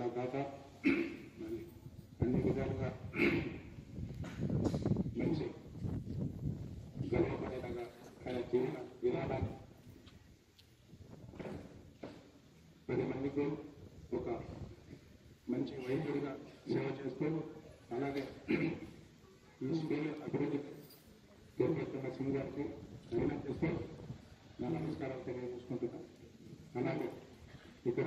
అలా కాక మరి అన్ని విధాలుగా మంచి గర్వపడేలాగా ఆయన జీవన విధానాన్ని పది మందికి ఒక మంచి వైద్యుడిగా సేవ చేస్తూ అలాగే ఈ స్కూల్ అభివృద్ధికి తోడ్పడుతున్న సింగ్ గారికి అభినందిస్తూ నా నమస్కారాలు తెలియజేసుకుంటున్నాను అలాగే ఇక్కడ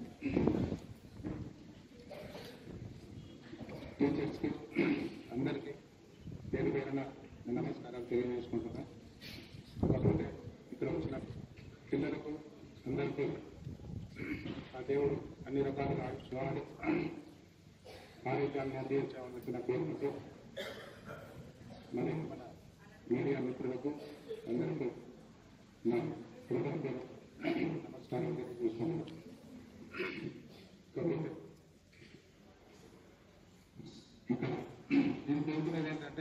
టీచర్స్కి అందరికీ పేరు పేరున నా నమస్కారాలు తెలియజేసుకుంటున్నాను కాకపోతే ఇక్కడ వచ్చిన పిల్లలకు అందరికీ ఆ దేవుడు అన్ని రకాలుగా ఆయుష్వాడు ఆరోగ్యాన్ని అందించాలని కోరుకుంటూ మరి మన మీడియా మిత్రులకు అందరికీ నా హృదయపూర్వక నమస్కారం తెలియజేస్తున్నాను కాబట్టి ఇక్కడ నేను కోరుకునేది ఏంటంటే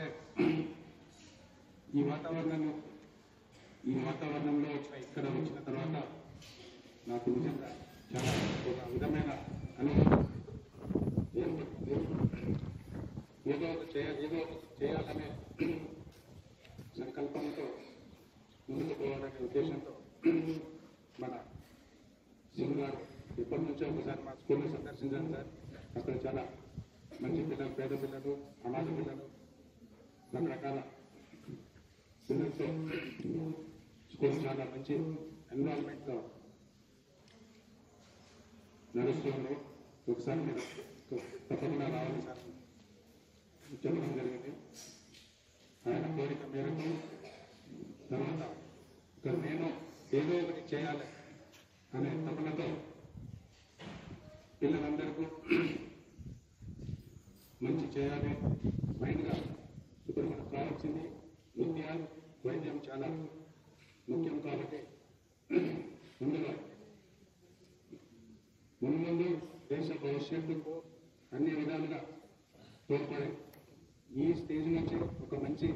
ఈ వాతావరణాన్ని ఈ వాతావరణంలో వచ్చిన ఇక్కడ వచ్చిన తర్వాత నాకు నిజంగా చాలా ఒక విధమైన అనుభవం ఏర్పడింది. ఏదో ఒక చేయ ఏదో ఒక చేయాలనే సంకల్పంతో ముందుకు పోవాలనే ఉద్దేశంతో మన సింగ్ గారు ఎప్పటి నుంచో ఒకసారి మా స్కూల్ని సందర్శించాను సార్ అక్కడ చాలా మంచి పిల్లలు పేద పిల్లలు అనాథ పిల్లలు రకరకాల పిల్లలతో స్కూల్ చాలా మంచి ఎన్విరాన్మెంట్తో నడుస్తుంది ఒకసారి మీరు తప్పకుండా రావాలి సార్ చెప్పడం జరిగింది ఆయన కోరిక మేరకు తర్వాత ఇక నేను ఏదో ఒకటి చేయాలి అనే తపనతో పిల్లలందరికీ మంచి చేయాలి మైండ్గా ఇప్పుడు మనకు కావాల్సింది విద్య వైద్యం చాలా ముఖ్యం కాబట్టి ముందుగా మున్ముందు దేశ భవిష్యత్తుకు అన్ని విధాలుగా తోడ్పడే ఈ స్టేజ్ నుంచి ఒక మంచి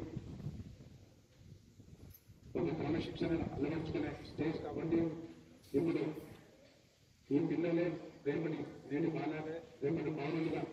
ఒక క్రమశిక్షణను అలవర్చుకునే స్టేజ్ కాబట్టి ఇప్పుడు ఈ పిల్లలే రేపటి నేటి బాలలే రేపటి పౌరులుగా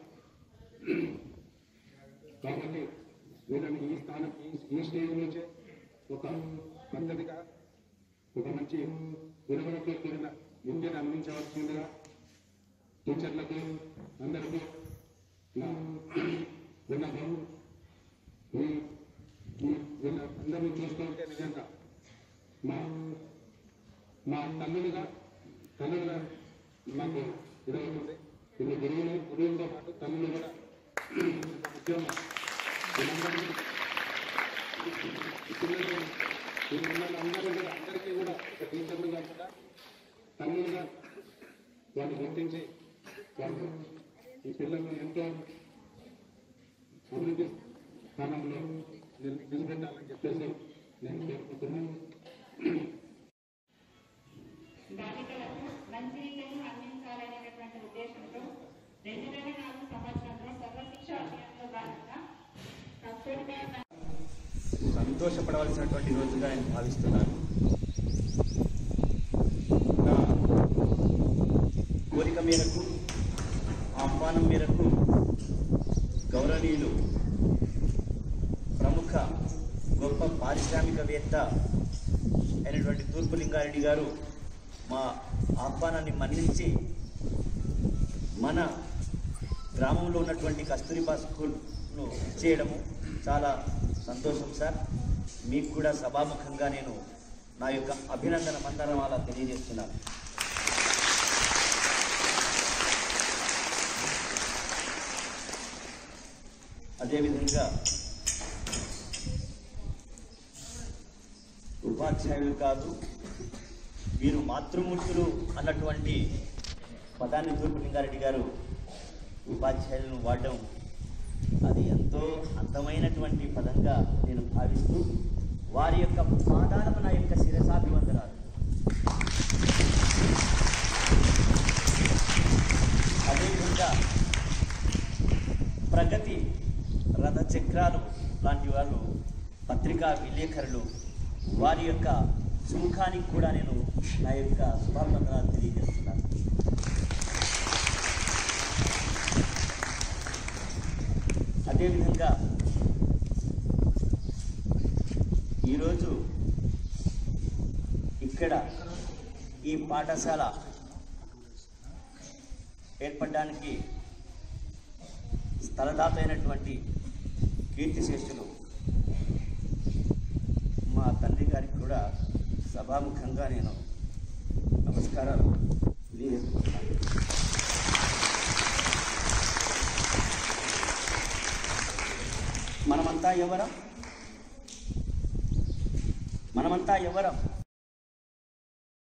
కాబట్టి వీళ్ళని ఈ స్థానం ఈ- ఈ స్టేజ్ నుంచే ఒక పద్ధతిగా ఒక మంచి విలువలతో కూడిన విద్యను అందించవలసిందిగా టీచర్లకు అందరికీ నా విన్నపం ఈ ఈ వీళ్ళందరినీ చూస్తుంటే నిజంగా మా మా తల్లులుగా తల్లులుగా మాకు ఇదవుతుంది వీళ్ళు గురువులు గురువులతో పాటు తల్లులు కూడా ఇంత ముఖ్యంగా వీళ్ళందరికీ ఈ పిల్లలు ఈ పిల్లలందరూ కూడా అందరికీ కూడా ఒక టీచర్లుగా కూడా తల్లులుగా వాళ్ళు గుర్తించి వాళ్ళు ఈ పిల్లలు ఎంతో అభివృద్ధి స్థానంలో నిల్- నిలబెట్టాలని చెప్పేసి నేను కోరుకుంటున్నాను బాలికలకు మంచి విద్యను అందించాలనేటటువంటి ఉద్దేశంతో రెండు వేల నాలుగు సంవత్సరంలో సర్వశిక్ష అభియాన్లో భాగంగా కస్తూర్బా సంతోషపడవలసినటువంటి రోజుగా నేను భావిస్తున్నాను నా కోరిక మేరకు ఆహ్వానం మేరకు గౌరవనీయులు ప్రముఖ గొప్ప పారిశ్రామికవేత్త అయినటువంటి తూర్పు లింగారెడ్డి గారు మా ఆహ్వానాన్ని మన్నించి మన గ్రామంలో ఉన్నటువంటి కస్తూరిబా స్కూల్ను ఇచ్చేయడము చాలా సంతోషం సార్ మీకు కూడా సభాముఖంగా నేను నా యొక్క అభినందన మందరమాల తెలియజేస్తున్నాను అదేవిధంగా ఉపాధ్యాయులు కాదు వీరు మాతృమూర్తులు అన్నటువంటి పదాన్ని తూర్పు లింగారెడ్డి గారు ఉపాధ్యాయులను వాడడం అది ఎంతో అందమైనటువంటి పదంగా నేను భావిస్తూ వారి యొక్క పాదాలకు నా యొక్క శిరసాభివందనాలు అదేవిధంగా ప్రగతి రథ చక్రాలు లాంటి వాళ్ళు పత్రికా విలేకరులు వారి యొక్క సుముఖానికి కూడా నేను నా యొక్క శుభాభివందనాలు తెలియజేస్తున్నాను అదేవిధంగా ఈరోజు ఇక్కడ ఈ పాఠశాల ఏర్పడడానికి స్థలదాత అయినటువంటి కీర్తిశేషులు మా తండ్రి గారికి కూడా సభాముఖంగా నేను నమస్కారాలు తెలియజేసుకుంటున్నాను మనమంతా ఎవరం మనమంతా ఎవరం